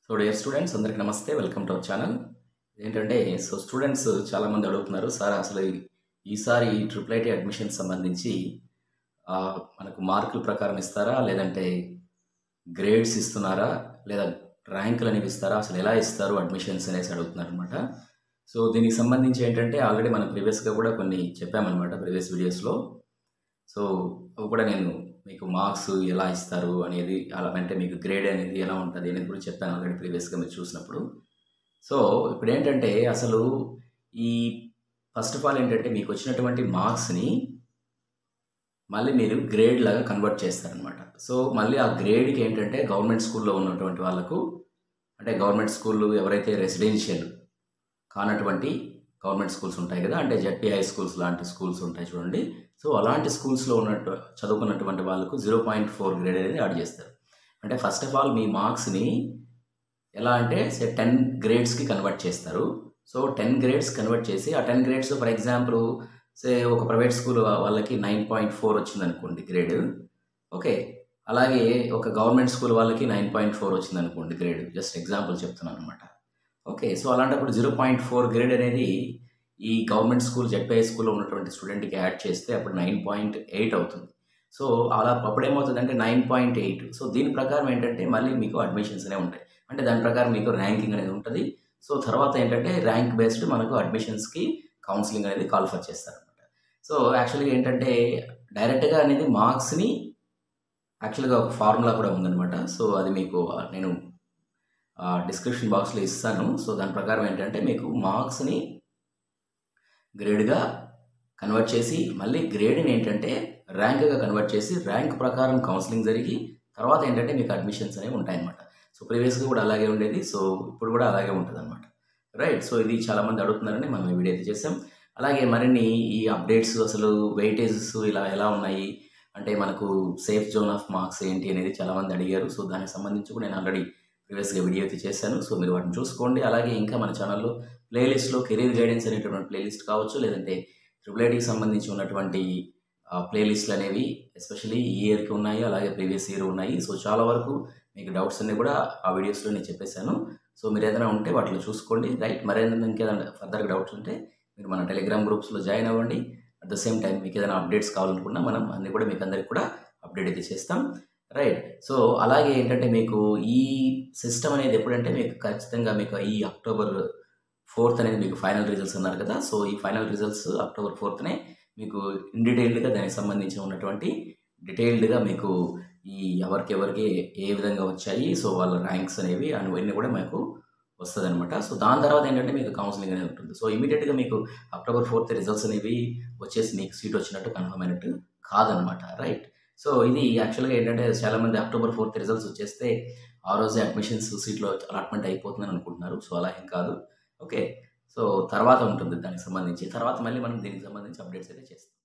so dear students అందరికీ నమస్తే welcome to our channel ఏంటంటే సో స్టూడెంట్స్ చాలామంది అడుగుతున్నారు సార్ అసలు ఈసారి ట్రిపుల్ ఐటీ అడ్మిషన్ సంబంధించి ఆ, మనకు మార్కుల ప్రకారం ఇస్తారా లేదంటే గ్రేడ్స్ ఇస్తున్నారా లేదా ర్యాంకులు అనేవి ఇస్తారా అసలు ఎలా ఇస్తారు అడ్మిషన్స్ అనేసి అడుగుతున్నారు అనమాట సో దీనికి సంబంధించి ఏంటంటే ఆల్రెడీ మనం ప్రీవియస్గా కూడా కొన్ని చెప్పామన్నమాట ప్రీవియస్ వీడియోస్లో సో అవి కూడా నేను మీకు మార్క్స్ ఎలా ఇస్తారు అనేది అలా అంటే మీకు గ్రేడ్ అనేది ఎలా ఉంటుంది అనేది కూడా చెప్పాను ఆల్రెడీ ప్రీవియస్గా మీరు చూసినప్పుడు సో ఇప్పుడు ఏంటంటే అసలు ఈ ఫస్ట్ ఆఫ్ ఆల్ ఏంటంటే మీకు వచ్చినటువంటి మార్క్స్ని మళ్ళీ మీరు గ్రేడ్ లాగా కన్వర్ట్ చేస్తారనమాట సో మళ్ళీ ఆ గ్రేడ్కి ఏంటంటే గవర్నమెంట్ స్కూల్లో ఉన్నటువంటి వాళ్ళకు అంటే గవర్నమెంట్ స్కూళ్ళు ఎవరైతే రెసిడెన్షియల్ కానటువంటి గవర్నమెంట్ స్కూల్స్ ఉంటాయి కదా అంటే జడ్పీ హై స్కూల్స్ లాంటి స్కూల్స్ ఉంటాయి చూడండి సో అలాంటి స్కూల్స్లో ఉన్నట్టు చదువుకున్నటువంటి వాళ్ళకు జీరో పాయింట్ ఫోర్ గ్రేడ్ అనేది యాడ్ చేస్తారు అంటే ఫస్ట్ ఆఫ్ ఆల్ మీ మార్క్స్ని ఎలా అంటే సే టెన్ గ్రేడ్స్కి కన్వర్ట్ చేస్తారు సో టెన్ గ్రేడ్స్ కన్వర్ట్ చేసి ఆ ten grades for example say ఒక ప్రైవేట్ స్కూల్ వాళ్ళకి నైన్ పాయింట్ ఫోర్ వచ్చింది అనుకోండి గ్రేడ్ ఓకే అలాగే ఒక గవర్నమెంట్ స్కూల్ వాళ్ళకి నైన్ పాయింట్ ఫోర్ వచ్చింది అనుకోండి గ్రేడ్ జస్ట్ ఎగ్జాంపుల్ చెప్తున్నాను అనమాట ఓకే సో అలాంటప్పుడు జీరో పాయింట్ ఫోర్ గ్రేడ్ అనేది ఈ గవర్నమెంట్ స్కూల్ జెడ్పీఐ స్కూల్లో ఉన్నటువంటి స్టూడెంట్కి యాడ్ చేస్తే అప్పుడు నైన్ పాయింట్ ఎయిట్ అవుతుంది సో అలా అప్పుడు ఏమవుతుందంటే నైన్ పాయింట్ ఎయిట్ సో దీని ప్రకారం ఏంటంటే మళ్ళీ మీకు అడ్మిషన్స్ అనేవి ఉంటాయి అంటే దాని ప్రకారం మీకు ర్యాంకింగ్ అనేది ఉంటుంది సో తర్వాత ఏంటంటే ర్యాంక్ బేస్డ్ మనకు అడ్మిషన్స్కి కౌన్సిలింగ్ అనేది కాల్ఫర్ చేస్తారనమాట సో యాక్చువల్గా ఏంటంటే డైరెక్ట్గా అనేది మార్క్స్ని యాక్చువల్గా ఒక ఫార్ములా కూడా ఉందన్నమాట సో అది మీకు నేను డిస్క్రిప్షన్ బాక్స్లో ఇస్తాను సో దాని ప్రకారం ఏంటంటే మీకు మార్క్స్ని గ్రేడ్గా కన్వర్ట్ చేసి మళ్ళీ గ్రేడ్ని ఏంటంటే ర్యాంక్గా కన్వర్ట్ చేసి ర్యాంక్ ప్రకారం కౌన్సిలింగ్ జరిగి తర్వాత ఏంటంటే మీకు అడ్మిషన్స్ అనేవి ఉంటాయన్నమాట సో ప్రీవియస్గా కూడా అలాగే ఉండేది సో ఇప్పుడు కూడా అలాగే ఉంటుంది అనమాట రైట్ సో ఇది చాలామంది అడుగుతున్నారని మనం ఈ వీడియో అయితే చేసాం అలాగే మరిన్ని ఈ అప్డేట్స్ అసలు వెయిటేజెస్ ఇలా ఎలా ఉన్నాయి అంటే మనకు సేఫ్ జోన్ ఆఫ్ మార్క్స్ ఏంటి అనేది చాలామంది అడిగారు సో దానికి సంబంధించి కూడా నేను ఆల్రెడీ ప్రీవియస్గా వీడియో అయితే చేశాను సో మీరు వాటిని చూసుకోండి అలాగే ఇంకా మన ఛానల్లో ప్లేలిస్ట్లో కెరీర్ గైడెన్స్ అనేటటువంటి ప్లేలిస్ట్ కావచ్చు లేదంటే ట్రిపుల్ ఐటీకి సంబంధించి ఉన్నటువంటి ప్లేలిస్ట్లు అనేవి ఎస్పెషల్లీ ఈ ఇయర్కి ఉన్నాయి అలాగే ప్రీవియస్ ఇయర్ ఉన్నాయి సో చాలా వరకు మీకు డౌట్స్ అన్నీ కూడా ఆ వీడియోస్లో నేను చెప్పేశాను సో మీరు ఏదైనా ఉంటే వాటిలో చూసుకోండి రైట్ మరేదైనా ఇంకేదైనా ఫర్దర్గా డౌట్స్ ఉంటే మీరు మన టెలిగ్రామ్ గ్రూప్స్లో జాయిన్ అవ్వండి అట్ ద సేమ్ టైం మీకు ఏదైనా అప్డేట్స్ కావాలనుకున్నా మనం అన్నీ కూడా మీకు అందరికి కూడా అప్డేట్ అయితే చేస్తాం రైట్ సో అలాగే ఏంటంటే మీకు ఈ సిస్టమ్ అనేది ఎప్పుడంటే మీకు ఖచ్చితంగా మీకు ఈ అక్టోబర్ ఫోర్త్ అనేది మీకు ఫైనల్ రిజల్ట్స్ అన్నారు కదా సో ఈ ఫైనల్ రిజల్ట్స్ అక్టోబర్ ఫోర్త్నే మీకు ఇన్ డీటెయిల్డ్గా దానికి సంబంధించి ఉన్నటువంటి డీటెయిల్డ్గా మీకు ఈ ఎవరికి ఎవరికి ఏ విధంగా వచ్చాయి సో వాళ్ళ ర్యాంక్స్ అనేవి అవన్నీ కూడా మీకు వస్తుంది అనమాట సో దాని తర్వాత ఏంటంటే మీకు కౌన్సిలింగ్ అనేది ఉంటుంది సో ఇమీడియట్గా మీకు అక్టోబర్ ఫోర్త్ రిజల్ట్స్ అనేవి వచ్చేసి మీకు సీట్ వచ్చినట్టు కన్ఫర్మ్ అయినట్టు కాదనమాట రైట్ సో ఇది యాక్చువల్గా ఏంటంటే చాలామంది అక్టోబర్ ఫోర్త్ రిజల్ట్స్ వచ్చేస్తే ఆ రోజే అడ్మిషన్స్ సీట్లో అలాట్మెంట్ అయిపోతుందని అనుకుంటున్నారు సో అలా ఏం కాదు ఓకే సో తర్వాత ఉంటుంది దానికి సంబంధించి తర్వాత మళ్ళీ మనం దీనికి సంబంధించి అప్డేట్స్ అయితే చేస్తాం